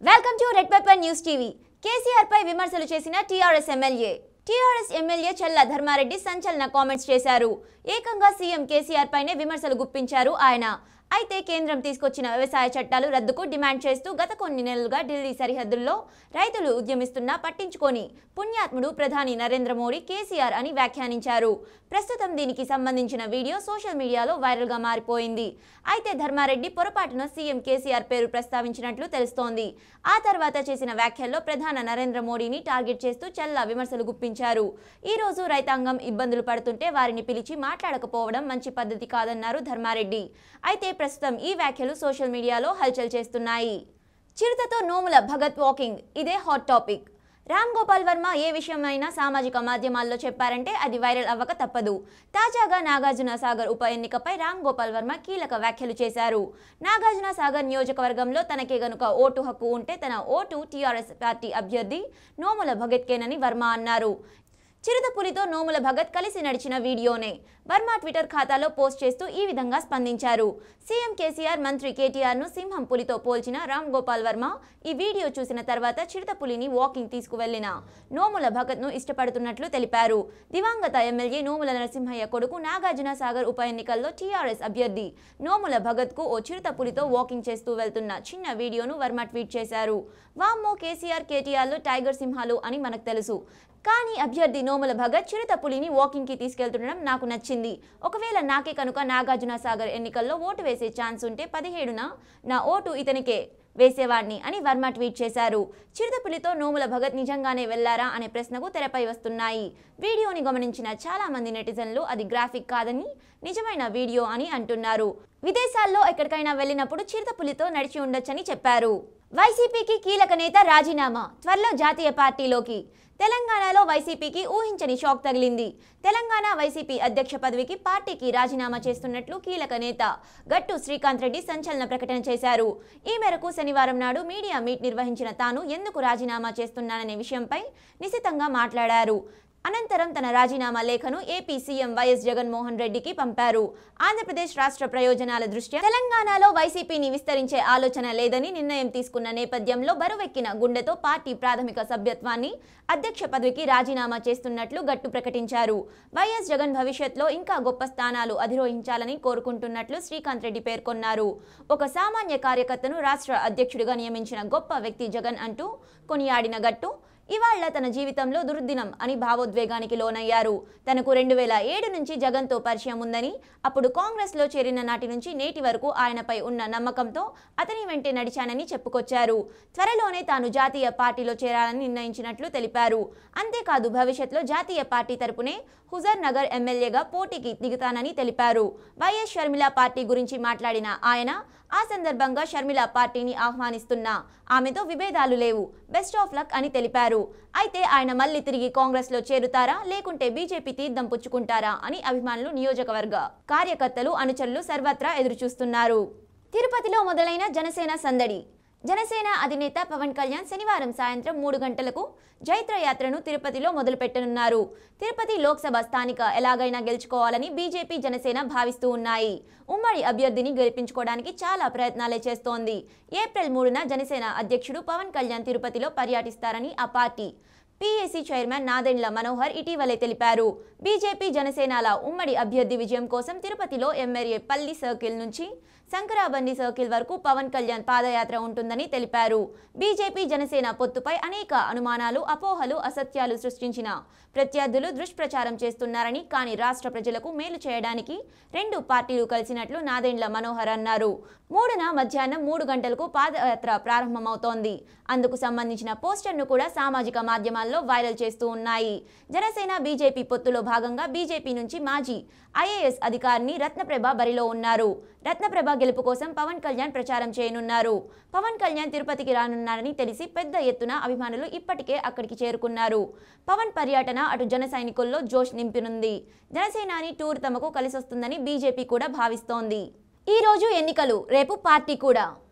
welcome to red pepper news TV KCR పై విమర్శలు చేసిన టీఆర్ఎస్ ఎమ్మెల్యే టీఆర్ఎస్ ఎమ్మెల్యే చెల్ల ధర్మారెడ్డి సంచలన కామెంట్స్ చేశారు ఏకంగా సీఎం కేసీఆర్ పైనే విమర్శలు గుప్పించారు ఆయన అయితే కేంద్రం తీసుకొచ్చిన వ్యవసాయ చట్టాలు రద్దుకు డిమాండ్ చేస్తూ గత కొన్ని నెలలుగా ఢిల్లీ సరిహద్దుల్లో రైతులు ఉద్యమిస్తున్నా పట్టించుకొని పుణ్యాత్ముడు ప్రధాని నరేంద్ర మోడీ కేసీఆర్ అని వ్యాఖ్యానించారు ప్రస్తుతం దీనికి సంబంధించిన వీడియో సోషల్ మీడియాలో వైరల్గా మారిపోయింది అయితే ధర్మారెడ్డి పొరపాటున సీఎం కేసీఆర్ పేరు ప్రస్తావించినట్లు తెలుస్తోంది ఆ తర్వాత చేసిన వ్యాఖ్యల్లో ప్రధాన నరేంద్ర మోడీని టార్గెట్ చేస్తూ చల్లా విమర్శలు గుప్పించారు ఈ రోజు రైతాంగం ఇబ్బందులు పడుతుంటే వారిని పిలిచి మాట్లాడకపోవడం మంచి పద్ధతి కాదన్నారు ధర్మారెడ్డి అయితే ప్రస్తుతం ఈ వ్యాఖ్యలు సోషల్ మీడియాలో హల్చల్ చేస్తున్నాయి చిరుతతో నోముల భగత్ వాకింగ్ ఇదే హాట్ టాపిక్ రామ్ గోపాల్ వర్మ ఏ విషయమైనా సామాజిక మాధ్యమాల్లో చెప్పారంటే అది వైరల్ అవ్వక తప్పదు తాజాగా నాగార్జున సాగర్ ఉప ఎన్నికపై రామ్ గోపాల్ వర్మ కీలక వ్యాఖ్యలు చేశారు నాగార్జున సాగర్ నియోజకవర్గంలో తనకే గనుక ఓటు హక్కు ఉంటే తన ఓటు టీఆర్ఎస్ పార్టీ అభ్యర్థి నోముల భగత్కేనని వర్మ అన్నారు చిరుతపులితో నోముల భగత్ కలిసి నడిచిన వీడియోనే వర్మ ట్విట్టర్ ఖాతాలో పోస్ట్ చేస్తూ ఈ విధంగా స్పందించారు సీఎం కేసీఆర్ మంత్రి కేటీఆర్ ను సింహం పులితో పోల్చిన రామ్ గోపాల్ వర్మ ఈ వీడియో చూసిన తర్వాత చిరుతపులిని వాకింగ్ తీసుకువెళ్లిన నోముల భగత్ ను ఇష్టపడుతున్నట్లు తెలిపారు దివంగత ఎమ్మెల్యే నోముల నరసింహయ్య కొడుకు నాగార్జున సాగర్ ఉప ఎన్నికల్లో టీఆర్ఎస్ అభ్యర్థి నోముల భగత్ కు ఓ చిరుతపులితో వాకింగ్ చేస్తూ వెళ్తున్న చిన్న వీడియోను వర్మ ట్వీట్ చేశారు వామ్మో కేసీఆర్ కేటీఆర్లు టైగర్ సింహాలు అని మనకు తెలుసు కానీ అభ్యర్థి నోముల భగత్ చిరుతపులిని వాకింగ్కి తీసుకెళ్తుండడం నాకు నచ్చింది ఒకవేళ నాకే కనుక నాగార్జున సాగర్ ఎన్నికల్లో ఓటు వేసే ఛాన్స్ ఉంటే పదిహేడున నా ఓటు ఇతనికే వేసేవాడిని అని వర్మ ట్వీట్ చేశారు చిరుతపులితో నోముల భగత్ నిజంగానే వెళ్లారా అనే ప్రశ్నకు తెరపై వస్తున్నాయి వీడియోని గమనించిన చాలా మంది నెటిజన్లు అది గ్రాఫిక్ కాదని నిజమైన వీడియో అని అంటున్నారు విదేశాల్లో ఎక్కడికైనా వెళ్ళినప్పుడు చిరుతపులితో నడిచి ఉండొచ్చని చెప్పారు వైసీపీకి కీలక నేత రాజీనామా త్వరలో జాతీయ పార్టీలోకి తెలంగాణలో వైసీపీకి ఊహించని షాక్ తగిలింది తెలంగాణ వైసీపీ అధ్యక్ష పదవికి పార్టీకి రాజీనామా చేస్తున్నట్లు కీలక నేత గట్టు శ్రీకాంత్ రెడ్డి సంచలన ప్రకటన చేశారు ఈ మేరకు శనివారం నాడు మీడియా మీట్ నిర్వహించిన తాను ఎందుకు రాజీనామా చేస్తున్నాననే విషయంపై నిశితంగా మాట్లాడారు అనంతరం తన రాజీనామా లేఖను ఏపీ సీఎం వైఎస్ జగన్మోహన్ రెడ్డికి పంపారు ఆంధ్రప్రదేశ్ రాష్ట్ర ప్రయోజనాల దృష్ట్యా తెలంగాణలో వైసీపీని విస్తరించే ఆలోచన లేదని నిర్ణయం తీసుకున్న నేపథ్యంలో బరువెక్కిన గుండెతో పార్టీ ప్రాథమిక సభ్యత్వాన్ని అధ్యక్ష పదవికి రాజీనామా చేస్తున్నట్లు గట్టు ప్రకటించారు వైఎస్ జగన్ భవిష్యత్లో ఇంకా గొప్ప స్థానాలు అధిరోహించాలని కోరుకుంటున్నట్లు శ్రీకాంత్ రెడ్డి పేర్కొన్నారు ఒక సామాన్య కార్యకర్తను రాష్ట్ర అధ్యక్షుడిగా నియమించిన గొప్ప వ్యక్తి జగన్ అంటూ కొనియాడిన గట్టు ఇవాళ్ల తన జీవితంలో దుర్దినం అని భావోద్వేగానికి లోనయ్యారు తనకు రెండు వేల ఏడు నుంచి జగన్తో పరిచయం ఉందని అప్పుడు కాంగ్రెస్లో చేరిన నాటి నుంచి నేటి వరకు ఆయనపై ఉన్న నమ్మకంతో అతని వెంటే నడిచానని చెప్పుకొచ్చారు త్వరలోనే తాను జాతీయ పార్టీలో చేరాలని నిర్ణయించినట్లు తెలిపారు అంతేకాదు భవిష్యత్తులో జాతీయ పార్టీ తరపునే హుజర్ నగర్ ఎమ్మెల్యేగా పోటీకి దిగుతానని తెలిపారు వైఎస్ షర్మిల పార్టీ గురించి మాట్లాడిన ఆయన ఆ సందర్భంగా షర్మిల పార్టీని ఆహ్వానిస్తున్నా ఆమెతో విభేదాలు లేవు బెస్ట్ ఆఫ్ లక్ అని తెలిపారు అయితే ఆయన మళ్ళీ తిరిగి కాంగ్రెస్ లో చేరుతారా లేకుంటే బీజేపీ తీర్థం పుచ్చుకుంటారా అని అభిమానులు నియోజకవర్గ కార్యకర్తలు అనుచరులు సర్వత్రా ఎదురుచూస్తున్నారు తిరుపతిలో మొదలైన జనసేన సందడి జనసేన అధినేత పవన్ కళ్యాణ్ శనివారం సాయంత్రం మూడు గంటలకు జైత్ర యాత్రను తిరుపతిలో మొదలుపెట్టనున్నారు తిరుపతి లోక్సభ స్థానిక ఎలాగైనా గెలుచుకోవాలని బీజేపీ జనసేన భావిస్తూ ఉన్నాయి ఉమ్మడి అభ్యర్థిని గెలిపించుకోవడానికి చాలా ప్రయత్నాలే చేస్తోంది ఏప్రిల్ మూడున జనసేన అధ్యక్షుడు పవన్ కళ్యాణ్ తిరుపతిలో పర్యటిస్తారని ఆ party PAC chairman Nadendla Manohar ఇటీవలే తెలిపారు బీజేపీ జనసేనల ఉమ్మడి అభ్యర్థి విజయం కోసం తిరుపతిలో ఎమ్మెల్యే పల్లి సర్కిల్ నుంచి శంకరాబండి సర్కిల్ వరకు పవన్ కళ్యాణ్ పాదయాత్ర ఉంటుందని తెలిపారు బీజేపీ జనసేన పొత్తుపై అనేక అనుమానాలు అపోహలు అసత్యాలు సృష్టించిన ప్రత్యర్థులు దుష్ప్రచారం చేస్తున్నారని కానీ రాష్ట్ర ప్రజలకు మేలు చేయడానికి రెండు పార్టీలు కలిసినట్లు నాదెండ్ల మనోహర్ అన్నారు మూడున మధ్యాహ్నం మూడు గంటలకు పాదయాత్ర ప్రారంభమవుతోంది అందుకు సంబంధించిన పోస్టర్ను కూడా సామాజిక మాధ్యమాల్లో వైరల్ చేస్తూ ఉన్నాయి జనసేన బీజేపీ పొత్తులో భాగంగా బీజేపీ నుంచి మాజీ ఐఏఎస్ అధికారిని రత్నప్రభ బరిలో ఉన్నారు రత్నప్రభ గెలుపు కోసం పవన్ కళ్యాణ్ ప్రచారం చేయనున్నారు పవన్ కళ్యాణ్ తిరుపతికి రానున్నారని తెలిసి పెద్ద ఎత్తున అభిమానులు ఇప్పటికే అక్కడికి చేరుకున్నారు పవన్ పర్యటన అటు జన సైనికుల్లో జోష్ నింపనుంది జనసేనాని టూర్ తమకు కలిసొస్తుందని బీజేపీ కూడా భావిస్తోంది ఈ రోజు ఎన్నికలు రేపు పార్టీ కూడా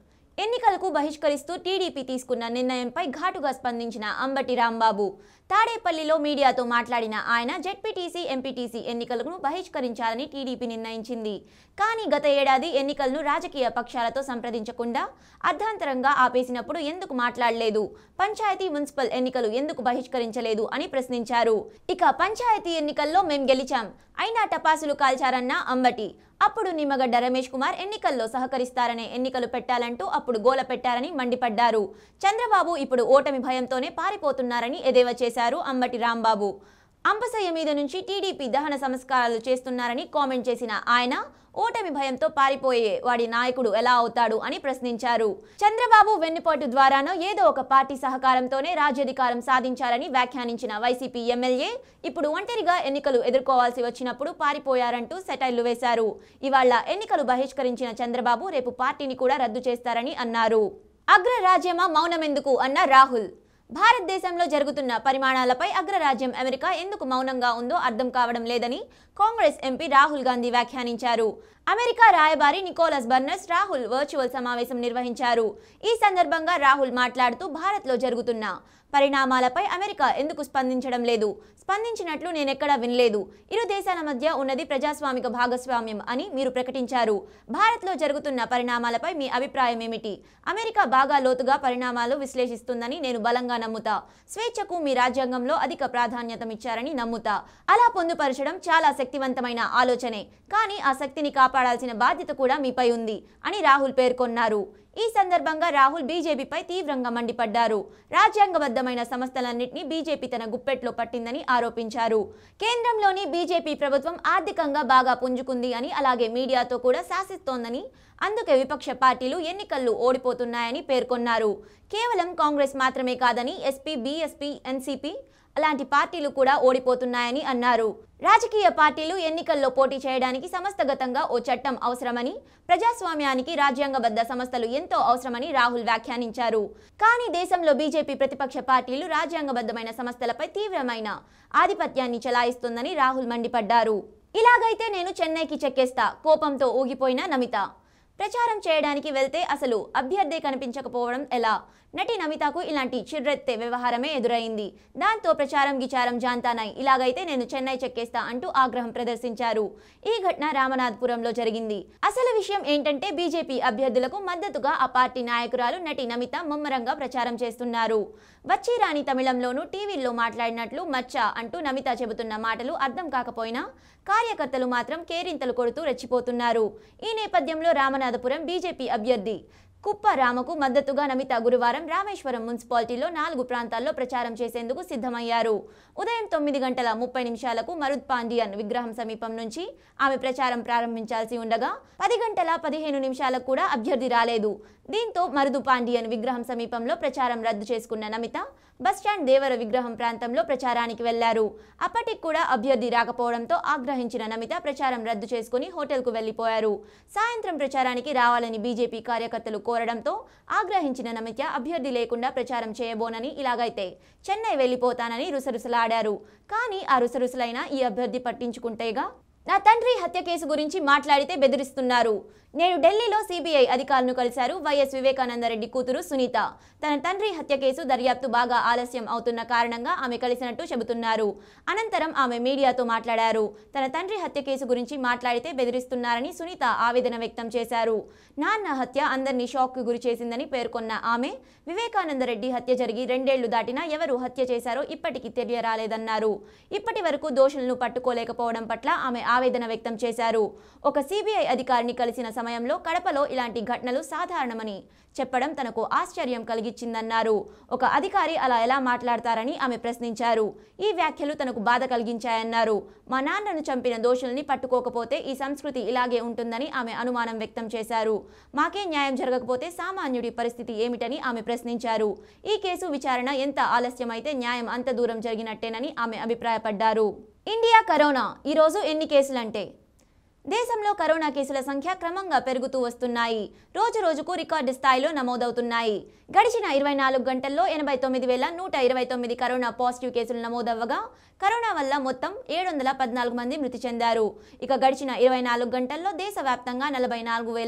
ఎన్నికలకు బహిష్కరిస్తూ టీడీపీ తీసుకున్న నిర్ణయంపై ఘాటుగా స్పందించిన అంబటి రాంబాబు తాడేపల్లిలో మీడియాతో మాట్లాడిన ఆయన జెడ్పీటీసీ ఎంపీటీసీ ఎన్నికలను బహిష్కరించాలని టీడీపీ నిర్ణయించింది కానీ గత ఏడాది ఎన్నికలను రాజకీయ పక్షాలతో సంప్రదించకుండా అర్ధాంతరంగా ఆపేసినప్పుడు ఎందుకు మాట్లాడలేదు పంచాయతీ మున్సిపల్ ఎన్నికలు ఎందుకు బహిష్కరించలేదు అని ప్రశ్నించారు ఇక పంచాయతీ ఎన్నికల్లో మేం గెలిచాం అయినా టపాసులు కాల్చారన్న అంబటి అప్పుడు నిమ్మగడ్డ రమేష్ కుమార్ ఎన్నికల్లో సహకరిస్తారనే ఎన్నికలు పెట్టాలంటూ అప్పుడు గోల పెట్టారని మండిపడ్డారు చంద్రబాబు ఇప్పుడు ఓటమి భయంతోనే పారిపోతున్నారని ఎదేవా చేశారు అంబటి రాంబాబు అంపసయ్య మీద నుంచి టీడీపీ దహన సంస్కారాలు చేస్తున్నారని కామెంట్ చేసిన ఆయన ఓటమి భయంతో పారిపోయే వాడి నాయకుడు ఎలా అవుతాడు అని ప్రశ్నించారు చంద్రబాబు వెన్నుపోటు ద్వారానో ఏదో ఒక పార్టీ సహకారంతోనే రాజ్యాధికారం సాధించాలని వ్యాఖ్యానించిన వైసీపీ ఎమ్మెల్యే ఇప్పుడు ఒంటరిగా ఎన్నికలు ఎదుర్కోవాల్సి వచ్చినప్పుడు పారిపోయారంటూ సెటైర్లు వేశారు ఇవాళ ఎన్నికలు బహిష్కరించిన చంద్రబాబు రేపు పార్టీని కూడా రద్దు చేస్తారని అన్నారు అగ్రరాజ్యమా మౌనమెందుకు అన్న రాహుల్ భారతదేశంలో జరుగుతున్న పరిమాణాలపై అగ్రరాజ్యం అమెరికా ఎందుకు మౌనంగా ఉందో అర్థం కావడం లేదని కాంగ్రెస్ ఎంపీ రాహుల్ గాంధీ వ్యాఖ్యానించారు అమెరికా రాయబారి నికోలస్ బర్నస్ రాహుల్ వర్చువల్ సమావేశం నిర్వహించారు ఈ సందర్భంగా రాహుల్ మాట్లాడుతూ భారత్లో జరుగుతున్న పరిణామాలపై అమెరికా ఎందుకు స్పందించడం లేదు స్పందించినట్లు నేనెక్కడా వినలేదు ఇరు దేశాల మధ్య ఉన్నది ప్రజాస్వామిక భాగస్వామ్యం అని మీరు ప్రకటించారు భారత్లో జరుగుతున్న పరిణామాలపై మీ అభిప్రాయం ఏమిటి అమెరికా బాగా లోతుగా పరిణామాలు విశ్లేషిస్తుందని నేను బలంగా నమ్ముతా స్వేచ్ఛకు మీ రాజ్యాంగంలో అధిక ప్రాధాన్యతమిచ్చారని నమ్ముతా అలా పొందుపరచడం చాలా శక్తివంతమైన ఆలోచనే కానీ ఆ శక్తిని కాపాడాల్సిన బాధ్యత కూడా మీపై ఉంది అని రాహుల్ పేర్కొన్నారు ఈ సందర్భంగా రాహుల్ బీజేపీపై తీవ్రంగా మండిపడ్డారు రాజ్యాంగబద్ధమైన సంస్థలన్నింటినీ బీజేపీ తన గుప్పెట్లో పట్టిందని ఆరోపించారు కేంద్రంలోని బీజేపీ ప్రభుత్వం ఆర్థికంగా బాగా పుంజుకుంది అని అలాగే మీడియాతో కూడా శాసిస్తోందని అందుకే విపక్ష పార్టీలు ఎన్నికల్లో ఓడిపోతున్నాయని పేర్కొన్నారు కేవలం కాంగ్రెస్ మాత్రమే కాదని ఎస్పీ బీఎస్పీ ఎన్సీపీ అలాంటి పార్టీలు కూడా ఓడిపోతున్నాయని అన్నారు రాజకీయ పార్టీలు ఎన్నికల్లో పోటీ చేయడానికి సమస్తగతంగా ఓ చట్టం అవసరమని ప్రజాస్వామ్యానికి రాజ్యాంగబద్ధ సంస్థలు ఎంతో అవసరమని రాహుల్ వ్యాఖ్యానించారు కానీ దేశంలో బీజేపీ ప్రతిపక్ష పార్టీలు రాజ్యాంగబద్ధమైన సంస్థలపై తీవ్రమైన ఆధిపత్యాన్ని చెలాయిస్తుందని రాహుల్ మండిపడ్డారు ఇలాగైతే నేను చెన్నైకి చెక్కేస్తా కోపంతో ఊగిపోయిన నమిత ప్రచారం చేయడానికి వెళ్తే అసలు అభ్యర్థి కనిపించకపోవడం ఎలా నటి నమితకు ఇలాంటి చిర్రెత్తే వ్యవహారమే ఎదురైంది దాంతో ప్రచారం గిచారం జాంతానై ఇలాగైతే నేను చెన్నై చెక్కేస్తా అంటూ ఆగ్రహం ప్రదర్శించారు ఈ ఘటన రామనాథపురంలో జరిగింది అసలు విషయం ఏంటంటే బీజేపీ అభ్యర్థులకు మద్దతుగా ఆ పార్టీ నాయకురాలు నటి నమిత ముమ్మరంగా ప్రచారం చేస్తున్నారు వచ్చి రాని తమిళంలోనూ టీవీల్లో మాట్లాడినట్లు మచ్చ అంటూ నమిత చెబుతున్న మాటలు అర్థం కాకపోయినా కార్యకర్తలు మాత్రం కేరింతలు కొడుతూ రెచ్చిపోతున్నారు ఈ నేపథ్యంలో రామనాథపురం బీజేపీ అభ్యర్థి కుప్ప రామకు మద్దతుగా నమిత గురువారం రామేశ్వరం మున్సిపాలిటీలో నాలుగు ప్రాంతాల్లో ప్రచారం చేసేందుకు సిద్ధమయ్యారు ఉదయం తొమ్మిది గంటల ముప్పై నిమిషాలకు మరుద్ పాండియన్ విగ్రహం సమీపం నుంచి ఆమె ప్రచారం ప్రారంభించాల్సి ఉండగా పది గంటల పదిహేను నిమిషాలకు కూడా అభ్యర్థి రాలేదు దీంతో మరుదు పాండియన్ విగ్రహం సమీపంలో ప్రచారం రద్దు చేసుకున్న నమిత బస్టాండ్ దేవర విగ్రహం ప్రాంతంలో ప్రచారానికి వెళ్లారు అప్పటికి కూడా అభ్యర్థి రాకపోవడంతో ఆగ్రహించిన నమిత ప్రచారం రద్దు చేసుకుని హోటల్కు వెళ్లిపోయారు సాయంత్రం ప్రచారానికి రావాలని బీజేపీ కార్యకర్తలు కోరడంతో ఆగ్రహించిన నమిత అభ్యర్థి లేకుండా ప్రచారం చేయబోనని ఇలాగైతే చెన్నై వెళ్లిపోతానని రుసరుసలాడారు కానీ ఆ రుసరుసలైన ఈ అభ్యర్థి పట్టించుకుంటేగా నా తండ్రి హత్య కేసు గురించి మాట్లాడితే బెదిరిస్తున్నారు నేడు ఢిల్లీలో సిబిఐ అధికారులను కలిశారు వైఎస్ వివేకానందరెడ్డి కూతురు సునీత తన తండ్రి హత్య కేసు దర్యాప్తు బాగా ఆలస్యం అవుతున్న కారణంగా ఆమె కలిసినట్టు చెబుతున్నారు అనంతరం ఆమె మీడియాతో మాట్లాడారు తన తండ్రి హత్య కేసు గురించి మాట్లాడితే బెదిరిస్తున్నారని సునీత ఆవేదన వ్యక్తం చేశారు నాన్న హత్య అందరినీ షాక్కు గురి చేసిందని పేర్కొన్న ఆమె వివేకానందరెడ్డి హత్య జరిగి రెండేళ్లు దాటినా ఎవరు హత్య చేశారో ఇప్పటికీ తెలియరాలేదన్నారు ఇప్పటి వరకు దోషులను పట్టుకోలేకపోవడం పట్ల ఆమె ఆవేదన వ్యక్తం చేశారు ఒక సిబిఐ అధికారిని కలిసిన సమయంలో కడపలో ఇలాంటి ఘటనలు సాధారణమని చెప్పడం తనకు ఆశ్చర్యం కలిగించిందన్నారు ఒక అధికారి అలా ఎలా మాట్లాడతారని ఆమె ప్రశ్నించారు ఈ వ్యాఖ్యలు తనకు బాధ కలిగించాయన్నారు మా నాన్నను చంపిన దోషుల్ని పట్టుకోకపోతే ఈ సంస్కృతి ఇలాగే ఉంటుందని ఆమె అనుమానం వ్యక్తం చేశారు మాకే న్యాయం జరగకపోతే సామాన్యుడి పరిస్థితి ఏమిటని ఆమె ప్రశ్నించారు ఈ కేసు విచారణ ఎంత ఆలస్యమైతే న్యాయం అంత దూరం జరిగినట్టేనని ఆమె అభిప్రాయపడ్డారు ఇండియా కరోనా ఈరోజు ఎన్ని కేసులంటే దేశంలో కరోనా కేసుల సంఖ్య క్రమంగా పెరుగుతూ వస్తున్నాయి రోజు రోజుకు రికార్డు స్థాయిలో నమోదవుతున్నాయి గడిచిన ఇరవై నాలుగు గంటల్లో ఎనభై తొమ్మిది వేల నూట ఇరవై తొమ్మిది కరోనా పాజిటివ్ కేసులు నమోదవ్వగా కరోనా వల్ల మొత్తం ఏడు వందల పద్నాలుగు మంది మృతి చెందారు ఇక గడిచిన ఇరవై నాలుగు గంటల్లో దేశవ్యాప్తంగా నలభై నాలుగు వేల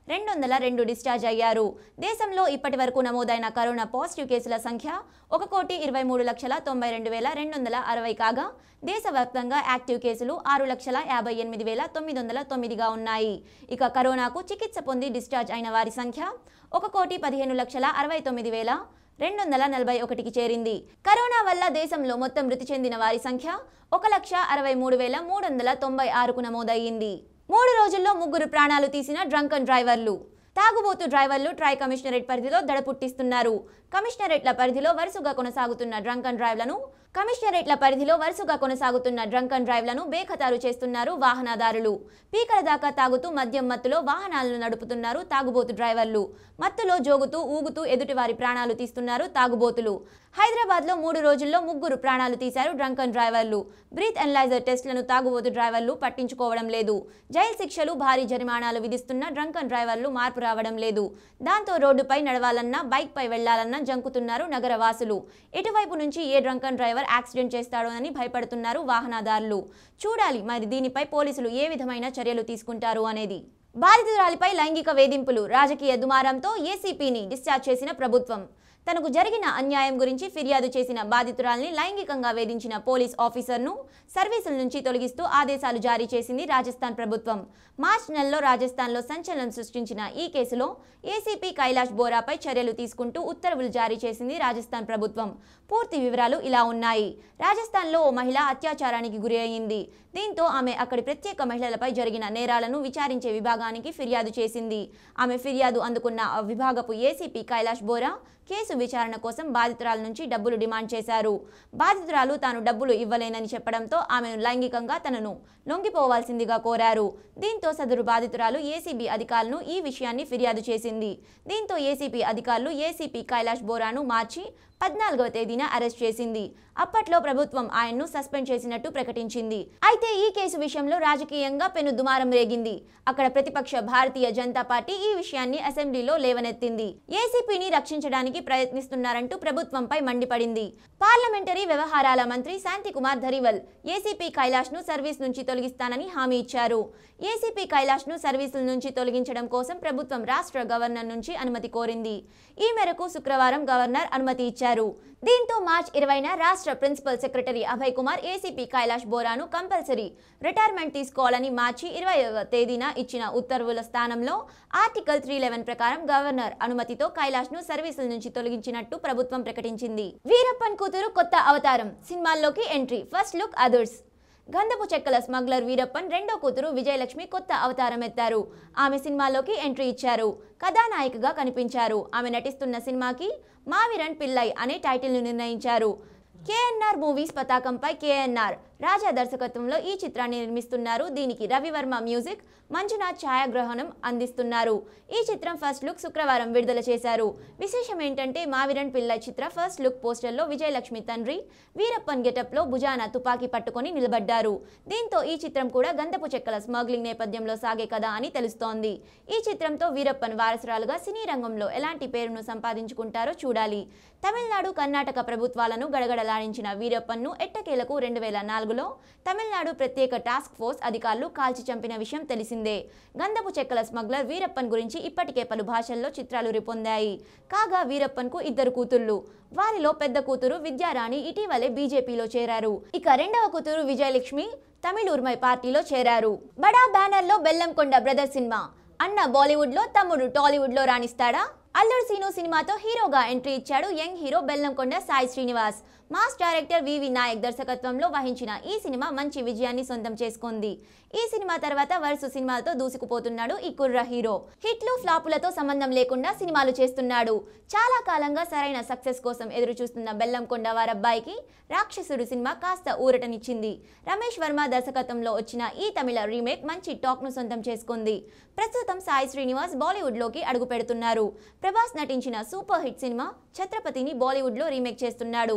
రెండు వందల రెండు డిశ్చార్జ్ అయ్యారు దేశంలో ఇప్పటి వరకు నమోదైన కరోనా పాజిటివ్ కేసుల సంఖ్య ఒక కోటి ఇరవై మూడు లక్షల తొంభై రెండు వేల రెండు వందల అరవై కాగా దేశవ్యాప్తంగా యాక్టివ్ కేసులు ఆరు లక్షల యాభై ఎనిమిది వేల తొమ్మిది వందల తొమ్మిదిగా ఉన్నాయి ఇక కరోనాకు చికిత్స పొంది డిశ్చార్జ్ అయిన వారి సంఖ్య ఒక కోటి పదిహేను లక్షల అరవై తొమ్మిది వేల రెండు వందల నలభై ఒకటికి చేరింది కరోనా వల్ల దేశంలో మొత్తం మృతి చెందిన వారి సంఖ్య ఒక లక్ష అరవై మూడు వేల మూడు వందల తొంభై ఆరుకు నమోదయ్యింది మూడు రోజుల్లో ముగ్గురు ప్రాణాలు తీసిన డ్రంకన్ డ్రైవర్లు తాగుబోతు డ్రైవర్లు ట్రై కమిషనరేట్ పరిధిలో దడ పుట్టిస్తున్నారు కమిషనరేట్ల పరిధిలో వరుసగా కొనసాగుతున్న డ్రంకన్ డ్రైవ్లను కమిషనరేట్ల పరిధిలో వరుసగా కొనసాగుతున్న డ్రంకన్ డ్రైవ్లను బేఖతారు చేస్తున్నారు వాహనదారులు పీకల దాకా తాగుతూ మద్యం మత్తులో వాహనాలను నడుపుతున్నారు తాగుబోతు డ్రైవర్లు మత్తులో జోగుతూ ఊగుతూ ఎదుటివారి ప్రాణాలు తీస్తున్నారు తాగుబోతులు హైదరాబాద్లో మూడు రోజుల్లో ముగ్గురు ప్రాణాలు తీశారు డ్రంకన్ డ్రైవర్లు బ్రీత్ అనలైజర్ టెస్టులను తాగుబోతు డ్రైవర్లు పట్టించుకోవడం లేదు జైలు శిక్షలు భారీ జరిమానాలు విధిస్తున్న డ్రంకన్ డ్రైవర్లు మార్పు రావడం లేదు దాంతో రోడ్డుపై నడవాలన్నా బైక్పై వెళ్లాలన్నా జంకుతున్నారు నగర వాసులు ఎటువైపు నుంచి ఏ డ్రంకన్ డ్రైవర్ యాక్సిడెంట్ చేస్తాడోనని భయపడుతున్నారు వాహనదారులు చూడాలి మరి దీనిపై పోలీసులు ఏ విధమైన చర్యలు తీసుకుంటారు అనేది బాధితురాలిపై లైంగిక వేధింపులు రాజకీయ దుమారంతో ఏసీపీని డిశ్చార్జ్ చేసిన ప్రభుత్వం తనకు జరిగిన అన్యాయం గురించి ఫిర్యాదు చేసిన బాధితురాల్ని లైంగికంగా వేధించిన పోలీస్ ఆఫీసర్ను సర్వీసుల నుంచి తొలగిస్తూ ఆదేశాలు జారీ చేసింది రాజస్థాన్ ప్రభుత్వం మార్చ్ నెలలో రాజస్థాన్లో సంచలనం సృష్టించిన ఈ కేసులో ఏసీపీ కైలాష్ బోరాపై చర్యలు తీసుకుంటూ ఉత్తర్వులు జారీ చేసింది రాజస్థాన్ ప్రభుత్వం పూర్తి వివరాలు ఇలా ఉన్నాయి రాజస్థాన్లో ఓ మహిళ అత్యాచారానికి గురి అయింది దీంతో ఆమె అక్కడి ప్రత్యేక మహిళలపై జరిగిన నేరాలను విచారించే విభాగానికి ఫిర్యాదు చేసింది ఆమె ఫిర్యాదు అందుకున్న ఆ విభాగపు ఏసీపీ కైలాష్ బోరా కేసు విచారణ కోసం బాధితురాల నుంచి డబ్బులు డిమాండ్ చేశారు బాధితురాలు తాను డబ్బులు ఇవ్వలేనని చెప్పడంతో ఆమెను లైంగికంగా తనను లొంగిపోవాల్సిందిగా కోరారు దీంతో సదరు బాధితురాలు ఏసీబీ అధికారులను ఈ విషయాన్ని ఫిర్యాదు చేసింది దీంతో ఏసీపీ అధికారులు ఏసీపీ కైలాష్ బోరాను మార్చి పద్నాలుగవ తేదీన అరెస్ట్ చేసింది అప్పట్లో ప్రభుత్వం ఆయన్ను సస్పెండ్ చేసినట్టు ప్రకటించింది అయితే ఈ కేసు విషయంలో రాజకీయంగా పెను దుమారం రేగింది అక్కడ ప్రతిపక్ష భారతీయ జనతా పార్టీ ఈ విషయాన్ని అసెంబ్లీలో లేవనెత్తింది ఏసీపీని రక్షించడానికి ప్రయత్నిస్తున్నారంటూ ప్రభుత్వంపై మండిపడింది పార్లమెంటరీ వ్యవహారాల మంత్రి శాంతికుమార్ ధరివల్ ఏసీపీ కైలాష్ ను సర్వీస్ నుంచి తొలగిస్తానని హామీ ఇచ్చారు ఏసీపీ కైలాష్ ను సర్వీసుల నుంచి తొలగించడం కోసం ప్రభుత్వం రాష్ట్ర గవర్నర్ నుంచి అనుమతి కోరింది ఈ మేరకు శుక్రవారం గవర్నర్ అనుమతి ఇచ్చారు దీంతో మార్చ్ ఇరవైన రాష్ట్ర principal secretary Abhay Kumar ACP Kailash బోరాను కంపల్సరీ రిటైర్మెంట్ తీసుకోవాలని మార్చి ఇరవైవ తేదీన ఇచ్చిన ఉత్తర్వుల స్థానంలో ఆర్టికల్ త్రీ లెవెన్ ప్రకారం గవర్నర్ అనుమతితో కైలాష్ ను సర్వీసుల నుంచి తొలగించినట్టు ప్రభుత్వం ప్రకటించింది వీరప్పన్ కూతురు కొత్త అవతారం సినిమాల్లోకి ఎంట్రీ ఫస్ట్ లుక్ అదర్స్ గంధపు చెక్కల స్మగ్లర్ వీరప్పన్ రెండో కూతురు విజయలక్ష్మి కొత్త అవతారం ఎత్తారు ఆమె సినిమాలోకి ఎంట్రీ ఇచ్చారు కథానాయికగా కనిపించారు ఆమె నటిస్తున్న సినిమాకి మావిరన్ పిల్లై అనే టైటిల్ను నిర్ణయించారు కేఎన్ఆర్ మూవీస్ పతాకంపై కేఎన్ఆర్ రాజా దర్శకత్వంలో ఈ చిత్రాన్ని నిర్మిస్తున్నారు దీనికి రవివర్మ మ్యూజిక్ మంజునాథ్ ఛాయాగ్రహణం అందిస్తున్నారు ఈ చిత్రం ఫస్ట్ లుక్ శుక్రవారం విడుదల చేశారు విశేషం ఏంటంటే మావిరన్ పిల్లై చిత్ర ఫస్ట్ లుక్ పోస్టర్లో విజయలక్ష్మి తండ్రి వీరప్పన్ గెటప్లో భుజాన తుపాకీ పట్టుకొని నిలబడ్డారు దీంతో ఈ చిత్రం కూడా గంధపు చెక్కల స్మగ్లింగ్ నేపథ్యంలో సాగే కదా అని తెలుస్తోంది ఈ చిత్రంతో వీరప్పన్ వారసురాలుగా సినీ రంగంలో ఎలాంటి పేరును సంపాదించుకుంటారో చూడాలి తమిళనాడు కర్ణాటక ప్రభుత్వాలను గడగడలాడించిన వీరప్పన్ను ఎట్టకేలకు రెండు వేల నాలుగులో తమిళనాడు ప్రత్యేక టాస్క్ ఫోర్స్ అధికారులు కాల్చి చంపిన విషయం తెలిసిందే గంధపు చెక్కల స్మగ్లర్ వీరప్పన్ గురించి ఇప్పటికే పలు భాషల్లో చిత్రాలు రూపొందాయి కాగా వీరప్పన్కు ఇద్దరు కూతుళ్ళు వారిలో పెద్ద కూతురు విద్యారాణి ఇటీవలే బీజేపీలో చేరారు ఇక రెండవ కూతురు విజయలక్ష్మి తమిళూర్మై పార్టీలో చేరారు బడా బ్యానర్లో బెల్లంకొండ బ్రదర్ సినిమా అన్న బాలీవుడ్లో తమ్ముడు టాలీవుడ్లో రాణిస్తాడా అల్లుడు సీను సినిమాతో హీరోగా ఎంట్రీ ఇచ్చాడు young hero Bellamkonda Sai Srinivas mass director V V Nayak దర్శకత్వంలో వహించిన ఈ సినిమా మంచి విజయాన్ని సొంతం చేసుకుంది ఈ సినిమా తర్వాత వరుస సినిమాలతో దూసుకుపోతున్నాడు ఈ కుర్ర హీరో హిట్లు ఫ్లాపులతో సంబంధం లేకుండా సినిమాలు చేస్తున్నాడు చాలా కాలంగా సరైన సక్సెస్ కోసం ఎదురు చూస్తున్న బెల్లంకొండ వారబ్బాయికి రాక్షసుడు సినిమా కాస్త ఊరటనిచ్చింది రమేష్ వర్మ దర్శకత్వంలో వచ్చిన ఈ తమిళ రీమేక్ మంచి టాక్ ను సొంతం చేసుకుంది ప్రస్తుతం సాయి శ్రీనివాస్ బాలీవుడ్ లోకి అడుగు పెడుతున్నారు ప్రభాస్ నటించిన సూపర్ హిట్ సినిమా ఛత్రపతిని బాలీవుడ్ లో రీమేక్ చేస్తున్నాడు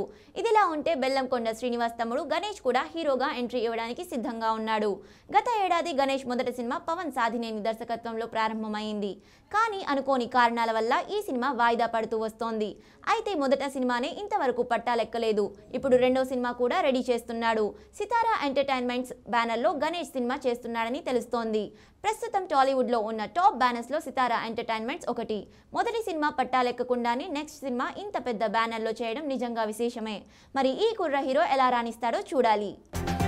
ఇదిలా ఉంటే బెల్లంకొండ శ్రీనివాస్ తమ్ముడు గణేష్ కూడా హీరోగా ఎంట్రీ ఇవ్వడానికి సిద్ధంగా ఉన్నాడు గత ఏడాది గణేష్ మొదటి సినిమా పవన్ సాధినేని దర్శకత్వంలో ప్రారంభమైంది కానీ అనుకోని కారణాల వల్ల ఈ సినిమా వాయిదా పడుతూ వస్తోంది అయితే మొదట సినిమానే ఇంతవరకు పట్టాలెక్కలేదు ఇప్పుడు రెండో సినిమా కూడా రెడీ చేస్తున్నాడు సితారా ఎంటర్టైన్మెంట్స్ బ్యానర్లో గణేష్ సినిమా చేస్తున్నాడని తెలుస్తోంది ప్రస్తుతం టాలీవుడ్లో ఉన్న టాప్ బ్యానర్స్లో సితారా ఎంటర్టైన్మెంట్స్ ఒకటి మొదటి సినిమా పట్టాలెక్కకుండానే నెక్స్ట్ సినిమా ఇంత పెద్ద బ్యానర్లో చేయడం నిజంగా విశేషమే మరి ఈ కుర్ర హీరో ఎలా రాణిస్తాడో చూడాలి